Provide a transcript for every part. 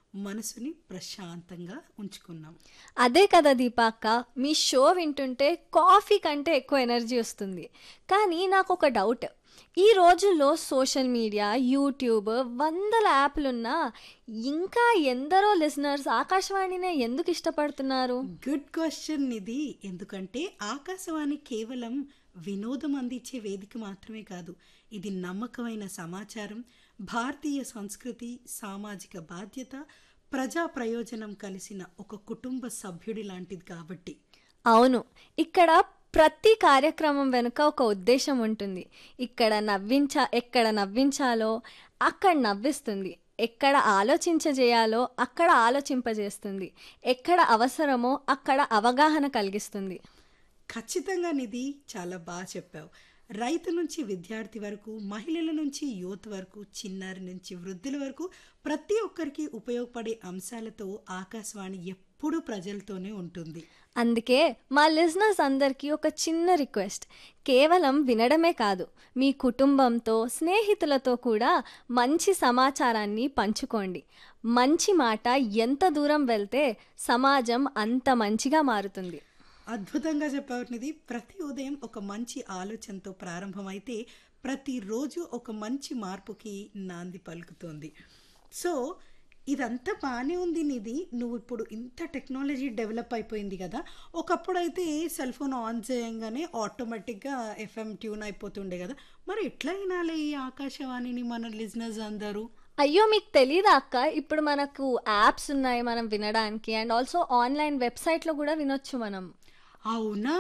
మనసుని ప్రశాంతంగా ఉంచుకున్నాం అదే కదా దీపాక్క మీ షో వింటుంటే కాఫీ కంటే ఎక్కువ ఎనర్జీ వస్తుంది కానీ నాకు ఒక డౌట్ ఈ రోజుల్లో సోషల్ మీడియా యూట్యూబ్ వందల యాప్లున్నా ఇంకా ఎందరో లిజనర్స్ ఆకాశవాణినే ఎందుకు ఇష్టపడుతున్నారు గుడ్ క్వశ్చన్ ఇది ఎందుకంటే ఆకాశవాణి కేవలం వినోదం అందించే వేదిక మాత్రమే కాదు ఇది నమ్మకమైన సమాచారం భారతీయ సంస్కృతి సామాజిక బాధ్యత ప్రజా ప్రయోజనం కలిసిన ఒక కుటుంబ సభ్యుడి లాంటిది కాబట్టి అవును ఇక్కడ ప్రతి కార్యక్రమం వెనుక ఒక ఉద్దేశం ఉంటుంది ఇక్కడ నవ్వించా ఎక్కడ నవ్వించాలో అక్కడ నవ్విస్తుంది ఎక్కడ ఆలోచించజేయాలో అక్కడ ఆలోచింపజేస్తుంది ఎక్కడ అవసరమో అక్కడ అవగాహన కలిగిస్తుంది ఖచ్చితంగా నిధి చాలా బాగా చెప్పావు రైతు నుంచి విద్యార్థి వరకు మహిళల నుంచి యూత్ వరకు చిన్నారి నుంచి వృద్ధుల వరకు ప్రతి ఒక్కరికి ఉపయోగపడే అంశాలతో ఆకాశవాణి ఎప్పుడూ ప్రజలతోనే ఉంటుంది అందుకే మా లిజనర్స్ అందరికీ ఒక చిన్న రిక్వెస్ట్ కేవలం వినడమే కాదు మీ కుటుంబంతో స్నేహితులతో కూడా మంచి సమాచారాన్ని పంచుకోండి మంచి మాట ఎంత దూరం వెళ్తే సమాజం అంత మంచిగా మారుతుంది అద్భుతంగా చెప్పావు నిధి ప్రతి ఉదయం ఒక మంచి ఆలోచనతో ప్రారంభమైతే ప్రతిరోజు ఒక మంచి మార్పుకి నాంది పలుకుతోంది సో ఇదంతా బాగానే ఉంది నిధి నువ్వు ఇప్పుడు ఇంత టెక్నాలజీ డెవలప్ అయిపోయింది కదా ఒకప్పుడు అయితే సెల్ ఫోన్ ఆన్ చేయంగానే ఆటోమేటిక్గా ఎఫ్ఎం ట్యూన్ అయిపోతుండే కదా మరి ఎట్లా వినాలి ఈ ఆకాశవాణిని మన లిజినెస్ అందరూ అయ్యో మీకు తెలీదా అక్క ఇప్పుడు మనకు యాప్స్ ఉన్నాయి మనం వినడానికి అండ్ ఆల్సో ఆన్లైన్ వెబ్సైట్లో కూడా వినొచ్చు మనం అవునా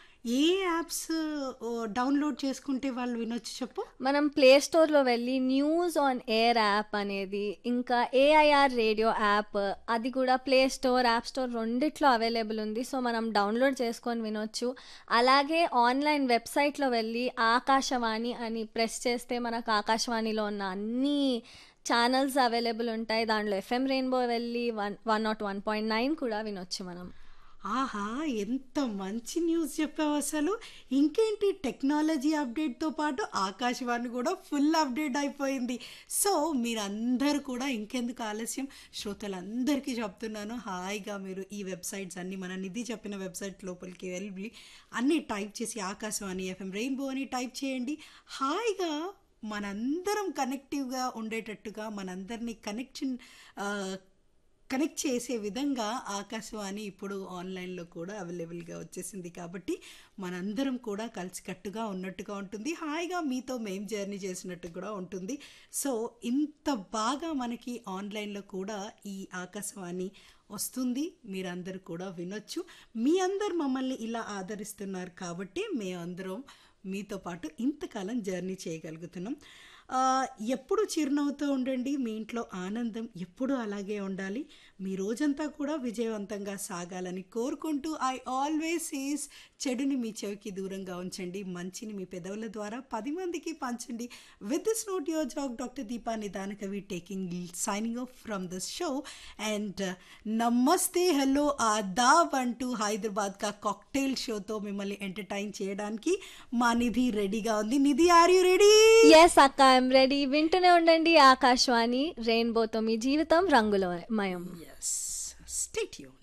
ఏ యాప్స్ డౌన్లోడ్ చేసుకుంటే వాళ్ళు వినొచ్చు చెప్పు మనం ప్లే స్టోర్లో వెళ్ళి న్యూస్ ఆన్ ఎయిర్ యాప్ అనేది ఇంకా ఏఐఆర్ రేడియో యాప్ అది కూడా ప్లే స్టోర్ యాప్ స్టోర్ రెండిట్లో అవైలబుల్ ఉంది సో మనం డౌన్లోడ్ చేసుకొని వినొచ్చు అలాగే ఆన్లైన్ వెబ్సైట్లో వెళ్ళి ఆకాశవాణి అని ప్రెస్ చేస్తే మనకు ఆకాశవాణిలో ఉన్న అన్ని ఛానల్స్ అవైలబుల్ ఉంటాయి దాంట్లో ఎఫ్ఎం రెయిన్బో వెళ్ళి one one nought one point nine కూడా వినొచ్చు మనం ఆహా ఎంత మంచి న్యూస్ చెప్పావు అసలు ఇంకేంటి టెక్నాలజీ అప్డేట్తో పాటు ఆకాశవాణి కూడా ఫుల్ అప్డేట్ అయిపోయింది సో మీరందరూ కూడా ఇంకెందుకు ఆలస్యం శ్రోతలందరికీ చెప్తున్నాను హాయిగా మీరు ఈ వెబ్సైట్స్ అన్ని మన నిధి చెప్పిన వెబ్సైట్ లోపలికి వెళ్ళి అన్నీ టైప్ చేసి ఆకాశవాణి ఎఫ్ఎం రెయిన్బో అని టైప్ చేయండి హాయిగా మనందరం కనెక్టివ్గా ఉండేటట్టుగా మనందరినీ కనెక్షన్ కనెక్ట్ చేసే విధంగా ఆకాశవాణి ఇప్పుడు ఆన్లైన్లో కూడా అవైలబుల్గా వచ్చేసింది కాబట్టి మనందరం కూడా కలిసికట్టుగా ఉన్నట్టుగా ఉంటుంది హాయిగా మీతో మేం జర్నీ చేసినట్టు కూడా ఉంటుంది సో ఇంత బాగా మనకి ఆన్లైన్లో కూడా ఈ ఆకాశవాణి వస్తుంది మీరందరూ కూడా వినొచ్చు మీ అందరు మమ్మల్ని ఇలా ఆదరిస్తున్నారు కాబట్టి మేమందరం మీతో పాటు ఇంతకాలం జర్నీ చేయగలుగుతున్నాం ఎప్పుడు చిరునవ్వుతో ఉండండి మీ ఇంట్లో ఆనందం ఎప్పుడు అలాగే ఉండాలి మీ రోజంతా కూడా విజయవంతంగా సాగాలని కోరుకుంటూ ఐ ఆల్వేస్ ఈస్ చెడుని మీ చెవికి దూరంగా ఉంచండి మంచిని మీ పెదవుల ద్వారా పది మందికి పంచండి with this note your jock doctor Deepa నిదాన కవి taking signing off from the show and నమస్తే హలో ఆదాబ్ అంటూ హైదరాబాద్ కా కాక్టైల్ షోతో మిమ్మల్ని ఎంటర్టైన్ చేయడానికి మా నిధి రెడీగా ఉంది Nidhi are you ready yes అక్క ఐఎమ్ రెడీ వింటూనే ఉండండి ఆకాశవాణి రెయిన్బోతో మీ జీవితం రంగులమయం ఎస్ స్టే ట్యూన్